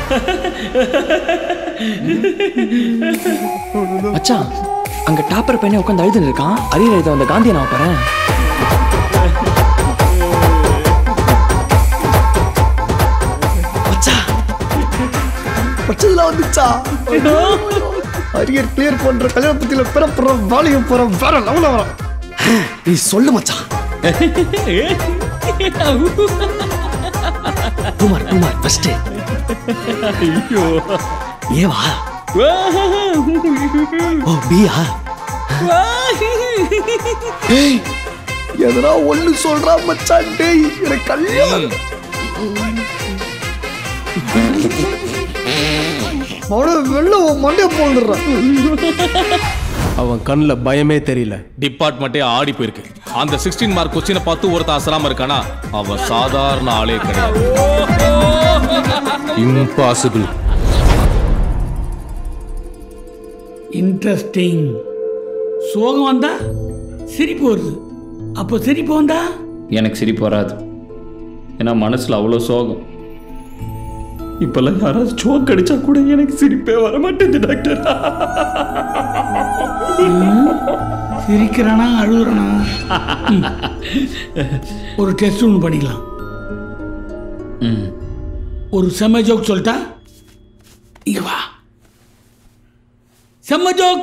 மச்சான் அங்க டாப்பர் பையனே உட்காந்து அழுதுன்னு இருக்கான் அரியர் எழுத வந்த காந்தியை நான் பாறேன் பச்சதுல வந்துச்சா அரியர் கிளியர் பண்ற கல்யாண பத்தியில பெற போறோம் வாலிய போறோம் வேற லெவல வரோம் நீ சொல்லு மச்சான் குமார் குமார் ஃபர்ஸ்ட் ஐயோ ஏவா ஓ பியா டேய் எதனா ஒண்ணு சொல்றா மச்சான் டேய் எனக்கு கல்யாணம் அவன வெள்ள மண்டைய போந்துடுறான் அவன் கண்ணில் பயமே தெரியல டிபார்ட்மெண்ட்டே ஆடி போயிருக்கு அந்த சிக்ஸ்டீன் மார்க் கொஸ்டினை பார்த்து ஒருத்தன் அசராம இருக்கானா அவன் சாதாரண ஆளே கிடையாது இம்பாசிபிள் இன்ட்ரெஸ்டிங் சோகம் வந்தா சிரிப்பு வருது அப்போ சிரிப்பு வந்தா எனக்கு சிரிப்பு வராது ஏன்னா மனசில் அவ்வளோ சோகம் இப்போல்லாம் யாராவது சோக் அடிச்சா கூட எனக்கு சிரிப்பே வர மாட்டேங்குது டாக்டர் சிரிக்கிறானா அழுகுறானா ம். ஒரு டெஸ்ட் ஒன்று பண்ணிக்கலாம் ம் ஒரு செம்ம ஜோக் சொல்லிட்டா இங்க வா செம்ம ஜோக்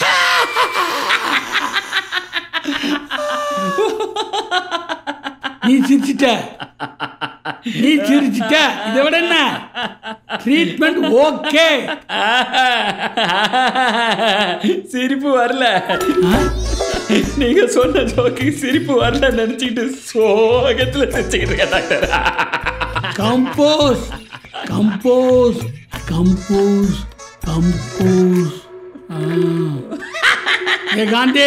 நீ சிரிச்சிட்ட நீ சிரிச்சிட்ட இதை விட என்ன ட்ரீட்மெண்ட் ஓகே சிரிப்பு வரல நீங்க சொன்ன ஜோக்கு சிரிப்பு வரல நினைச்சிட்டு சோகத்துல சிரிச்சுக்கிட்டு இருக்கேன் doctor compose compose compose compose ஏ காந்தி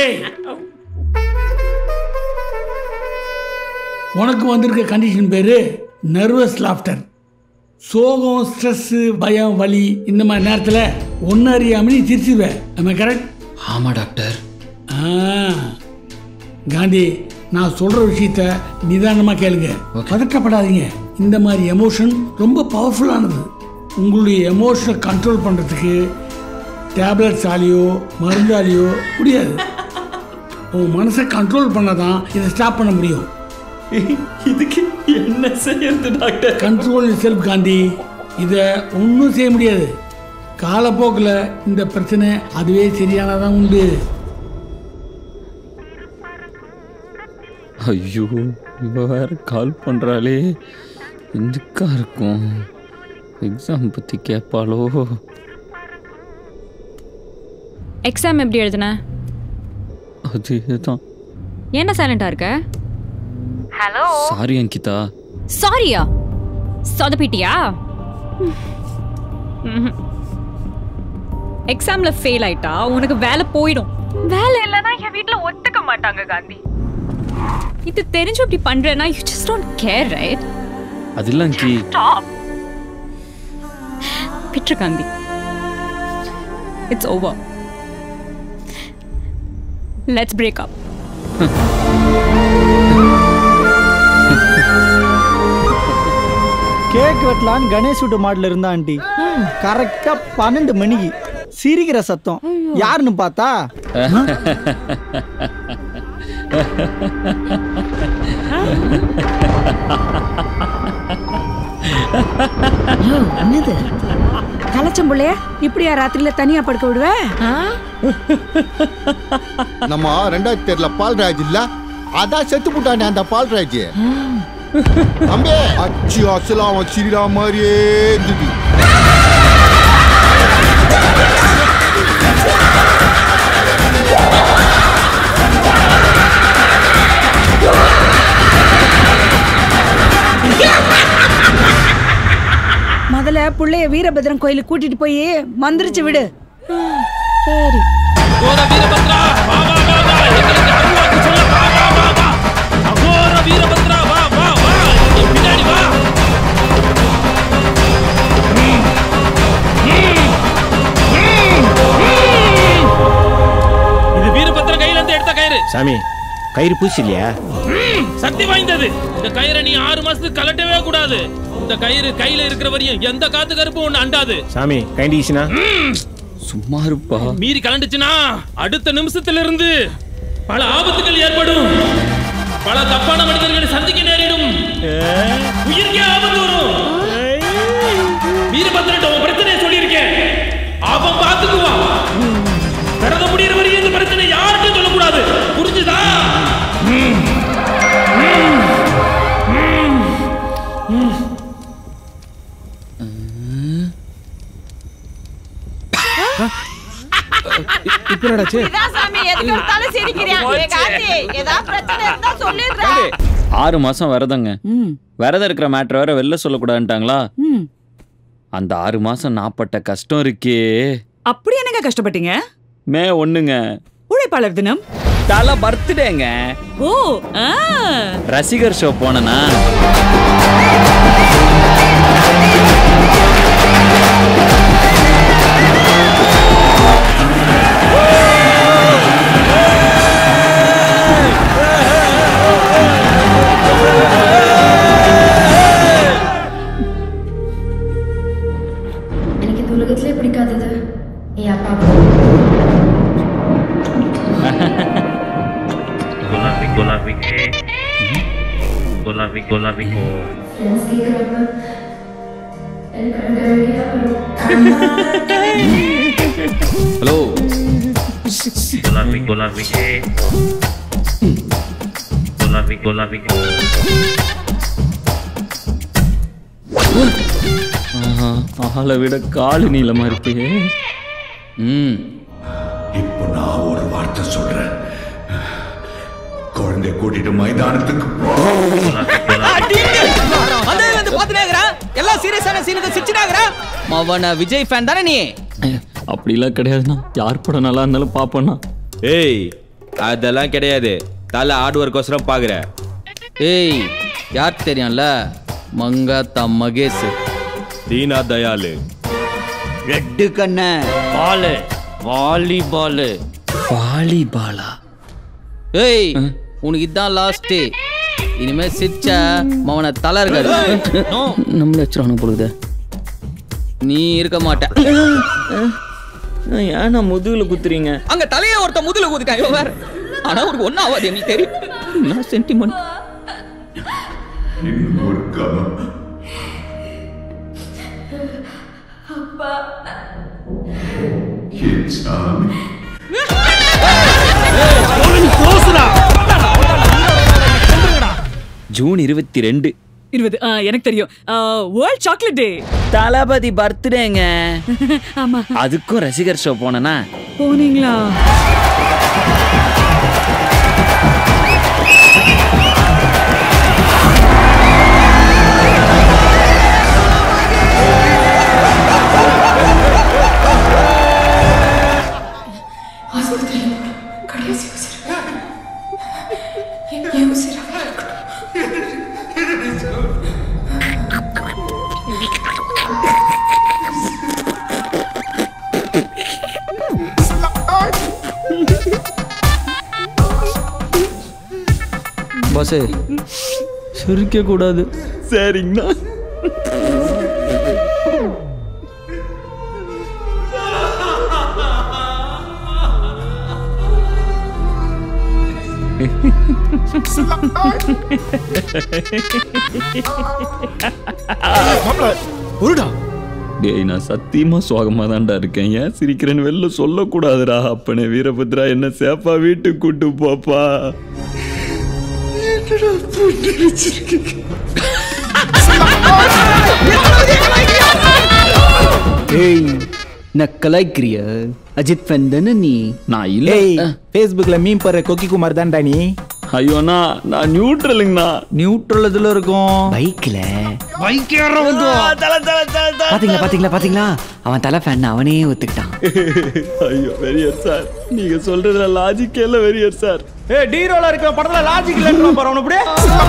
உனக்கு வந்திருக்க கண்டிஷன் பேரு நர்வஸ் லாஃப்டர் சோகம் ஸ்ட்ரெஸ்ஸு பயம் வலி இந்த மாதிரி நேரத்தில் ஒன்று அறியாமல் நீ சிரிச்சுடுவேன் நம்ம கரெக்ட் ஆமா டாக்டர் ஆ காந்தி நான் சொல்ற விஷயத்த நிதானமா கேளுங்க பதட்டப்படாதீங்க இந்த மாதிரி எமோஷன் ரொம்ப பவர்ஃபுல்லானது உங்களுடைய எமோஷனை கண்ட்ரோல் பண்றதுக்கு டேப்லெட்ஸாலேயோ மருந்தாலேயோ முடியாது உன் மனசை கண்ட்ரோல் பண்ணதான் இதை ஸ்டாப் பண்ண முடியும் இதுக்கு என்ன செய்யறது டாக்டர் கண்ட்ரோல் செல்ஃப் காந்தி இதை ஒன்றும் செய்ய முடியாது காலப்போக்கில் இந்த பிரச்சனை அதுவே சரியானதான் உண்டு ஐயோ இவ வேற கால் பண்றாளே எதுக்கா இருக்கும் எக்ஸாம் பத்தி கேட்பாளோ எக்ஸாம் எப்படி எழுதுன அதுதான் என்ன சைலண்டா இருக்க ஹலோ சாரி அங்கிதா சாரியா சொதப்பிட்டியா எக்ஸாம்ல ஃபெயில் ஆயிட்டா உனக்கு வேலை போயிடும் வேலை இல்லைன்னா என் வீட்ல ஒத்துக்க மாட்டாங்க காந்தி இது தெரிஞ்சு இப்படி பண்றேன்னா you just don't care right அதில்ல அங்கி ஸ்டாப் விட்ரு Gandhi it's over let's break up cake வெட்டலான்னு கணேஷ் வீட்டு மாடல இருந்தா ஆண்டி கரெக்டா பன்னெண்டு மணிக்கு சிரிக்கிற சத்தம் யாருன்னு பார்த்தா என்னது கலச்சம்புள்ளைய இப்படியா ராத்திரியில தனியா படுக்க விடுவ நம்ம ரெண்டாயிரத்தி ஏழுல பால்ராஜ் இல்ல அதான் செத்து போட்டானே அந்த பால்ராஜ் தம்பி அச்சு அசலாம் அவன் சிரிடா மாதிரியே இருந்தது முதல்ல புள்ளைய வீரபத்ரன் கோயிலுக்கு கூட்டிட்டு போய் மந்திரிச்சு விடு சரி இது வீரபத்திர கையில இருந்து எடுத்த கயிறு சாமி கயிறு பூசி இல்லையா சக்தி வாய்ந்தது இந்த கயிறை நீ ஆறு மாசத்துக்கு கலட்டவே கூடாது இந்த கயிறு கையில இருக்கிற வரையும் எந்த காத்து கருப்பும் ஒண்ணு அண்டாது சாமி கைண்டிஷனா சும்மா இருப்பா மீறி கலண்டுச்சுன்னா அடுத்த நிமிஷத்துல இருந்து பல ஆபத்துகள் ஏற்படும் பல தப்பான மனிதர்களை சந்திக்க நேரிடும் உயிருக்கே ஆபத்து வரும் வீரபத்திரன் உன் பிரச்சனையை சொல்லியிருக்கேன் அவன் பார்த்துக்குவான் கடந்த முடியிற வரையும் இந்த பிரச்சனை யார்கிட்டும் சொல்லக்கூடாது புரிஞ்சுதா ம். ம். ம். ம். இப்போ என்னடாச்சு இதான் சாமி எதுக்கு எடுத்தாலும் சிரிக்கிறியா ஏ காந்தி ஏதாவது பிரச்சனை இருந்தா சொல்லிடுறா ஆறு மாசம் விரதங்க விரதம் இருக்கிற மேட்ரு வேற வெளில சொல்லக்கூடாதுன்ட்டாங்களா அந்த ஆறு மாசம் நாப்பட்ட கஷ்டம் இருக்கே அப்படி என்னங்க கஷ்டப்பட்டீங்க மே ஒண்ணுங்க உழைப்பாளர் தினம் தலை பர்த்டேங்க ஓ ஆ ரசிகர் ஷோ போனனா எனக்கு இந்த உலகத்திலே பிடிக்காதது என் அப்பா गुलाबी गुलाबी है गुलाबी गुलाबी हो ஃப்ரெண்ட்ஸ் கேட்குறாங்க எனக்கு அங்க ரெடியா ஹலோ गुलाबी गुलाबी है गुलाबी गुलाबी हो ஆஹா, ஆளை விட காலு நீளமா இருக்கே ம் இப்போ நான் ஒரு வார்த்தை சொல்றேன் குழந்தை கூட்டிட்டு மைதானத்துக்கு போ வந்ததுல இருந்து பாத்துனே இருக்கிறான் எல்லாம் சீரியஸான சீனுக்கு சிரிச்சுனாங்கிறான் மவன விஜய் ஃபேன் தானே நீ அப்படிலாம் கிடையாதுண்ணா யார் படம் நல்லா இருந்தாலும் பார்ப்பேண்ணா ஏய் அதெல்லாம் கிடையாது தலை ஹார்ட் ஒர்க்கோசரம் பாக்குற ஏய் யார் தெரியும்ல மங்காத்தா மகேஷ் தீனா தயாலு ரெட்டு கண்ண பாலு வாலிபால் வாலிபாலா ஏய் உனக்கு இதான் லாஸ்ட் இனிமே சிரிச்சா மவன தலை இருக்காது நம்மள வச்சிருவானு பொழுது நீ இருக்க மாட்ட ஏன்னா முதுகுல குத்துறீங்க அங்க தலைய ஒருத்த முதுல ஊதுக்கான் இவன் வேற ஆனா உனக்கு ஒன்னும் ஆகாது எனக்கு தெரியும் நான் சென்டிமெண்ட் இன்னொரு காலம் அப்பா என் சாமி ஜூன் இருபத்தி ரெண்டு இருபது ஆ, எனக்கு தெரியும் வேர்ல்ட் சாக்லேட் டே தளபதி பர்த்டேங்க ஆமா அதுக்கும் ரசிகர் ஷோ போனனா போனீங்களா ஆஸ்பத்திரியில் கடைசி உசிர் என் உசிராக பாசே சிரிக்க கூடாது சரிங்கண்ணா ஒருடா டேய் நான் சத்தியமா சோகமா தான்டா இருக்கேன் ஏன் சிரிக்கிறேன்னு வெளில சொல்லக்கூடாதுடா அப்பனே வீரபத்ரா என்ன சேஃபா வீட்டுக்கு கூட்டு போப்பா என்னடா போட்டு வச்சிருக்கீங்க ஏய் நான் கலாய்க்கிறியா அஜித் ஃபேன் தானே நீ நான் இல்ல ஏய் ஃபேஸ்புக்ல மீம் பண்ற கொக்கி குமார் தான்டா நீ ஐயோண்ணா நான் நியூட்ரலுங்கண்ணா நியூட்ரல் இதுல இருக்கும் பைக்ல பைக் பாத்தீங்களா பாத்தீங்களா பாத்தீங்களா அவன் தலை ஃபேன் அவனே ஒத்துக்கிட்டான் ஐயோ வெரியர் சார் நீங்க சொல்றதுல லாஜிக்கே இல்ல வெரியர் சார் ஏ டீரோல இருக்கிற படத்துல லாஜிக் இல்லைன்னு போறவன அப்படியே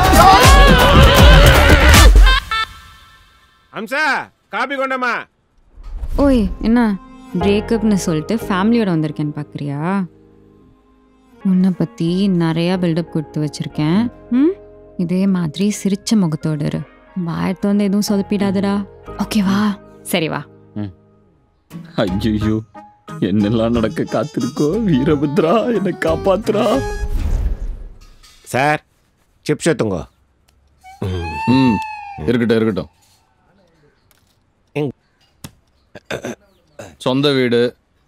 அம்சா காபி கொண்டமா ஓய் என்ன பிரேக்கப்னு சொல்லிட்டு ஃபேமிலியோட வந்திருக்கேன்னு பார்க்குறியா உன்னை பற்றி நிறையா பில்டப் கொடுத்து வச்சுருக்கேன் ம் இதே மாதிரி சிரிச்ச முகத்தோடு இரு வாயத்தை வந்து எதுவும் சொதப்பிடாதடா ஓகேவா சரி வா ஐயோ என்னெல்லாம் நடக்க காத்திருக்கோ வீரபத்ரா என்னை காப்பாத்துறா சார் சிப்ஸ் எடுத்துங்க ம் இருக்கட்டும் இருக்கட்டும் சொந்த வீடு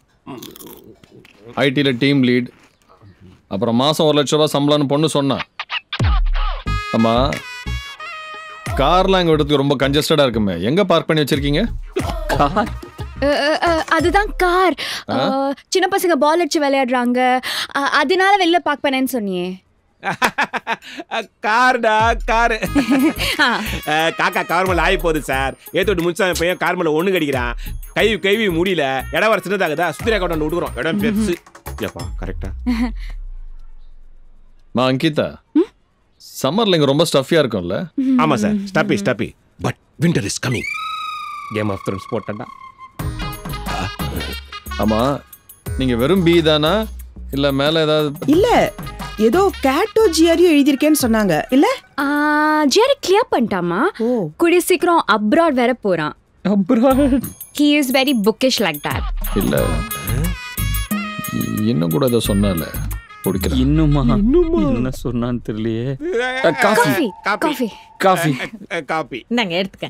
ஐடியில் டீம் லீட் அப்புறம் மாதம் ஒரு லட்ச ரூபா சம்பளம்னு பொண்ணு சொன்னான் ஆமா கார்லாம் எங்கள் இடத்துக்கு ரொம்ப கன்ஜஸ்டடாக இருக்குமே எங்கே பார்க் பண்ணி வச்சிருக்கீங்க அதுதான் கார் ஆ? சின்ன பசங்க பால் அடிச்சு விளையாடுறாங்க அ- அதனால வெளில பார்க் பண்ணேன்னு சொன்னியே கார்டா காரு அஹ், காக்கா கார் மேல ஆகி போகுது சார் ஏத்தோட்டு முடிச்சா பையன் கார் மேல ஒண்ணு கடிக்கிறான் கை கைவி முடியல இடம் வர சின்னதாகுதா சுத்திரா கொண்டாந்து விடுக்குறோம் இடம் பெருசு ஏப்பா கரெக்டா மா அங்கிதா சம்மர்ல இங்கே ரொம்ப ஸ்டஃபியாக இருக்கும்ல ஆமா sir stuffy stuffy but winter is coming game of thrones போட்டா ஆமா நீங்க வெறும் பி தானா இல்ல மேல ஏதாவது இல்ல ஏதோ கேட்டோ ஜிஆரியோ எழுதியிருக்கேன்னு சொன்னாங்க இல்ல ஜிஆரி கிளியர் பண்ணிட்டாமா கூடிய சீக்கிரம் அப்ராட் வேற போறான் abroad he is very bookish like that இல்ல இன்னும் கூட ஏதோ சொன்னால பிடிக்கிறேன் இன்னுமா என்ன சொன்னான்னு தெரியலையே காஃபி காஃபி காஃபி காபி இந்தாங்க எடுத்துக்க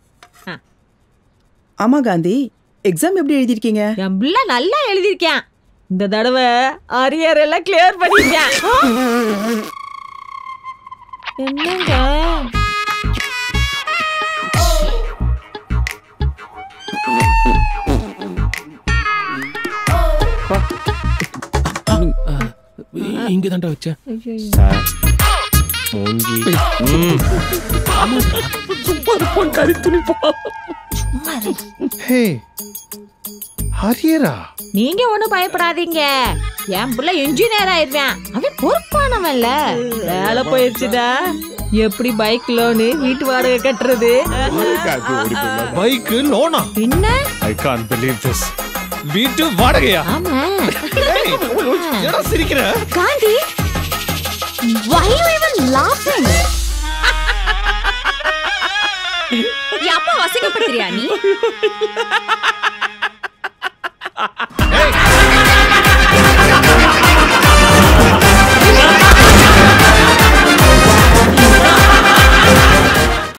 ஆமா காந்தி எக்ஸாம் எப்படி எழுதியிருக்கீங்க என் பிள்ளை நல்லா எழுதியிருக்கேன் இந்த தடவை அரியர் எல்லாம் கிளியர் பண்ணிருக்கேன் என்னங்க இங்க தான்டா வச்சேன் சார் மூஞ்சி சும்மா இருப்பான் கறி துணிப்பா ஹே ஹரியரா நீங்க ஒண்ணும் பயப்படாதீங்க என் பிள்ளை இன்ஜினியர் ஆயிருவேன் அவன் பொறுப்பானவன்ல வேலை போயிருச்சுடா எப்படி பைக் லோனு வீட்டு வாடகை கட்டுறது பைக் லோனா என்ன ஐ கான் பிலீவ் திஸ் வீட்டு வாடகையா ஆமா என்னடா சிரிக்கிற Gandhi why you even laughing என் அப்பா வசங்கப்படுத்துறியா நீ